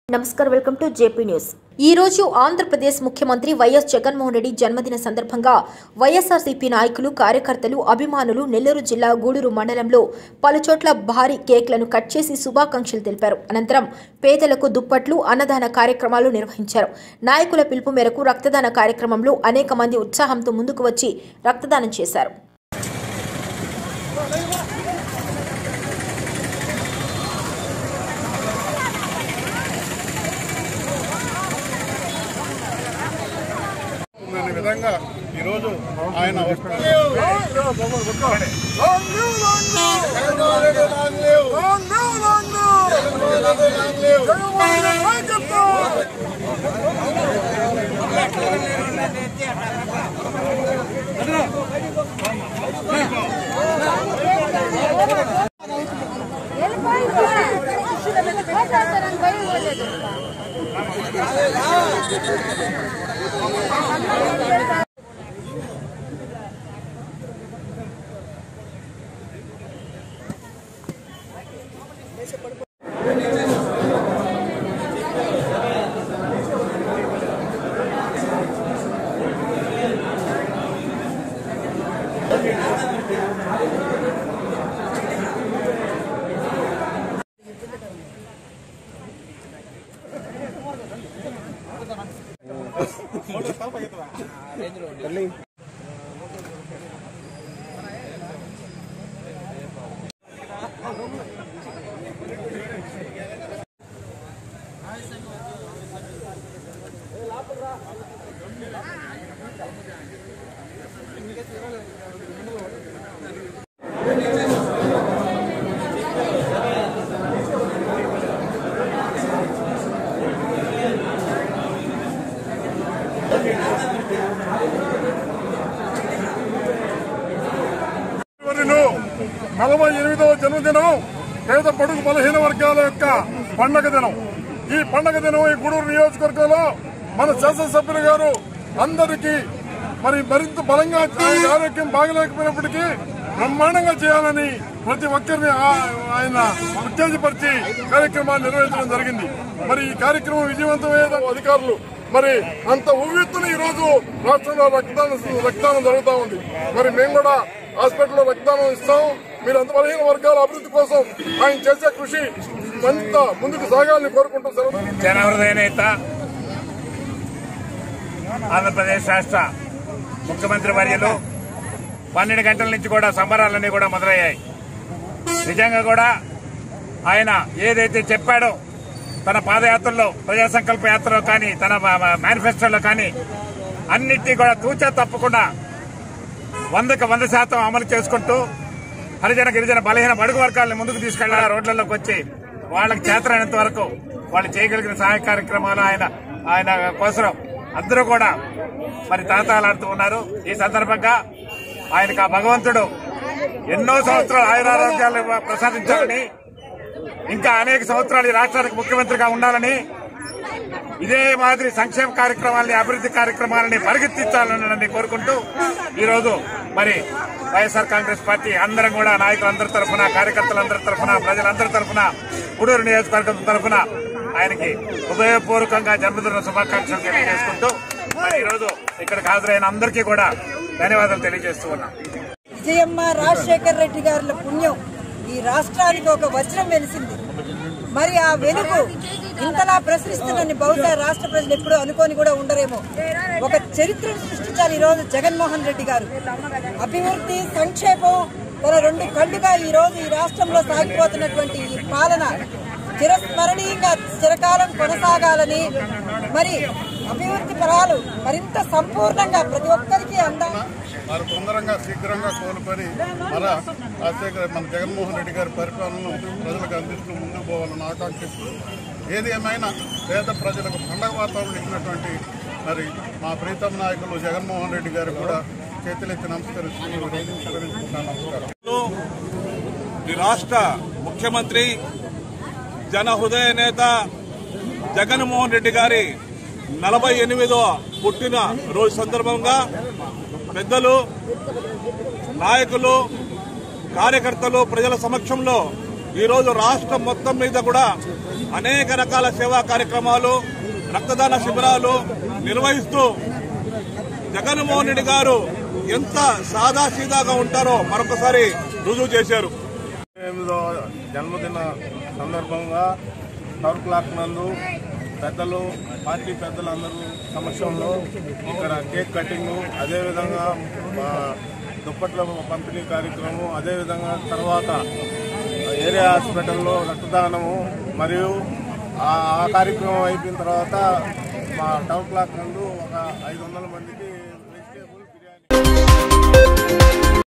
నమస్కారం welcome to JP news ఈ రోజు ఆంధ్రప్రదేశ్ ముఖ్యమంత్రి వైఎస్ జగన్మోహన్ రెడ్డి జన్మదిన సందర్భంగా వైఎస్ఆర్సీపీ నాయకులు కార్యకర్తలు అభిమానులు నెల్లూరు జిల్లా గూడూరు మండలంలో పలుచోట్ల భారీ కేక్లను కట్ చేసి శుభాకాంక్షలు తెలిపారు అనంతరం పేదలకు దుప్పట్లు అన్నదాన కార్యక్రమాలు నిర్వహించారు నాయకుల పిలుపు మేరకు రక్తదాన కార్యక్రమంలో అనేక మంది ఉత్సాహంతో ముందుకు వచ్చి రక్తదానం చేశారు అనే విధంగా ఈరోజు ఆయన మాట్లాడతారని భయం లేదు ఫిబ్రవరిలో నలభై ఎనిమిదవ జన్మదినం పేద పడుగు బలహీన వర్గాల యొక్క పండగ దినం ఈ పండగ దినం ఈ గూడూరు నియోజకవర్గంలో మన శాసనసభ్యులు గారు అందరికీ మరి మరింత బలంగా ఆయన ఆరోగ్యం బాగలేకపోయినప్పటికీ బ్రహ్మాండంగా చేయాలని ప్రతి ఒక్కరిని ఆ- ఆయన ఉత్తేజపరిచి కార్యక్రమాన్ని నిర్వహించడం జరిగింది మరి ఈ కార్యక్రమం విజయవంతమయ్యే అధికారులు మరి అంత ఉవ్వెత్తున ఈ రోజు రాష్ట్రంలో రక్తదానం రక్తదానం జరుగుతా ఉంది మరి మేము కూడా హాస్పిటల్లో రక్తదానం ఇస్తాం మీరు అంత బలహీన వర్గాల అభివృద్ధి కోసం ఆయన చేసే కృషి మరింత ముందుకు సాగాలని కోరుకుంటూ సెలవు జనహృదయ నేత ఆంధ్రప్రదేశ్ రాష్ట్ర ముఖ్యమంత్రి వర్యులు పన్నెండు గంటల నుంచి కూడా సంబరాలన్నీ కూడా మొదలయ్యాయి నిజంగా కూడా ఆయన ఏదైతే చెప్పాడో తన పాదయాత్రలో ప్రజా సంకల్ప యాత్రలో కానీ తన మేనిఫెస్టోలో కానీ అన్నిటినీ కూడా తూచా తప్పకుండా వందకు వంద శాతం అమలు చేసుకుంటూ హరిజన గిరిజన బలహీన బడుగు వర్గాలను ముందుకు తీసుకెళ్లాల రోడ్లలోకి వచ్చి వాళ్ళకి చేతనైనంత వరకు వాళ్ళు చేయగలిగిన సహాయ కార్యక్రమాలు ఆయన ఆయన కోసం అందరూ కూడా మరి తాతాలాడుతూ ఉన్నారు ఈ సందర్భంగా ఆయనకు ఆ భగవంతుడు ఎన్నో సంవత్సరాలు ఆయురారోగ్యాలు ప్రసాదించాలని ఇంకా అనేక సంవత్సరాలు ఈ రాష్ట్రానికి ముఖ్యమంత్రిగా ఉండాలని ఇదే మాదిరి సంక్షేమ కార్యక్రమాలని అభివృద్ధి కార్యక్రమాలని పరిగెత్తించాలని కోరుకుంటూ ఈ రోజు మరి వైఎస్ఆర్ కాంగ్రెస్ పార్టీ అందరం కూడా నాయకులందరి తరఫున కార్యకర్తలందరి తరఫున ప్రజలందరి తరఫున గూడూరు నియోజకవర్గం తరఫున ఆయనకి హృదయపూర్వకంగా జన్మదిన శుభాకాంక్షలు తెలియజేసుకుంటూ మరి ఈ రోజు ఇక్కడికి హాజరైన అందరికీ కూడా ధన్యవాదాలు తెలియజేస్తూ ఉన్నాం విజయమ్మ రాజశేఖర్ రెడ్డి గారుల పుణ్యం ఈ రాష్ట్రానికి ఒక వజ్రం వెలిసింది మరి ఆ వెలుగు ఇంతలా ప్రసరిస్తుందని బహుశా రాష్ట్ర ప్రజలు ఎప్పుడూ అనుకోని కూడా ఉండరేమో ఒక చరిత్రను సృష్టించాలి ఈ రోజు జగన్మోహన్ రెడ్డి గారు అభివృద్ధి సంక్షేమం తన రెండు కళ్ళుగా ఈ రోజు ఈ రాష్ట్రంలో సాగిపోతున్నటువంటి ఈ పాలన చిరస్మరణీయంగా చిరకాలం కొనసాగాలని మరి అభివృద్ధి ఫలాలు మరింత సంపూర్ణంగా ప్రతి ఒక్కరికి అందా మరి తొందరగా శీఘ్రంగా కోలుకొని మన రాజశేఖర మన జగన్మోహన్ రెడ్డి గారి పరిపాలనను ప్రజలకు అందిస్తూ ముందుకు పోవాలని ఆకాంక్షిస్తూ ఏది ఏమైనా పేద ప్రజలకు పండగ వాతావరణం ఇచ్చినటువంటి మరి మా ప్రీతం నాయకులు జగన్మోహన్ రెడ్డి గారు కూడా చేతులెత్తి నమస్కరిస్తూ నమస్కరించుకుంటాను నమస్కారం ఈ రాష్ట్ర ముఖ్యమంత్రి జన హృదయ నేత జగన్మోహన్ రెడ్డి గారి నలభై ఎనిమిదో పుట్టిన రోజు సందర్భంగా పెద్దలు నాయకులు కార్యకర్తలు ప్రజల సమక్షంలో ఈరోజు రాష్ట్రం మొత్తం మీద కూడా అనేక రకాల సేవా కార్యక్రమాలు రక్తదాన శిబిరాలు నిర్వహిస్తూ జగన్మోహన్ రెడ్డి గారు ఎంత సాదాసీదాగా ఉంటారో మరొకసారి రుజువు చేశారు ఎనిమిదో జన్మదిన సందర్భంగా టవర్ క్లాక్ నందు పెద్దలు పార్టీ పెద్దలందరూ సమక్షంలో ఇక్కడ కేక్ కటింగ్ అదేవిధంగా ఆ, దుప్పట్ల పంపిణీ కార్యక్రమం అదేవిధంగా తర్వాత ఏరియా హాస్పిటల్లో రక్తదానము మరియు ఆ ఆ కార్యక్రమం అయిపోయిన తర్వాత మా టవర్ క్లాక్ నందు ఒక ఐదు వందల మందికి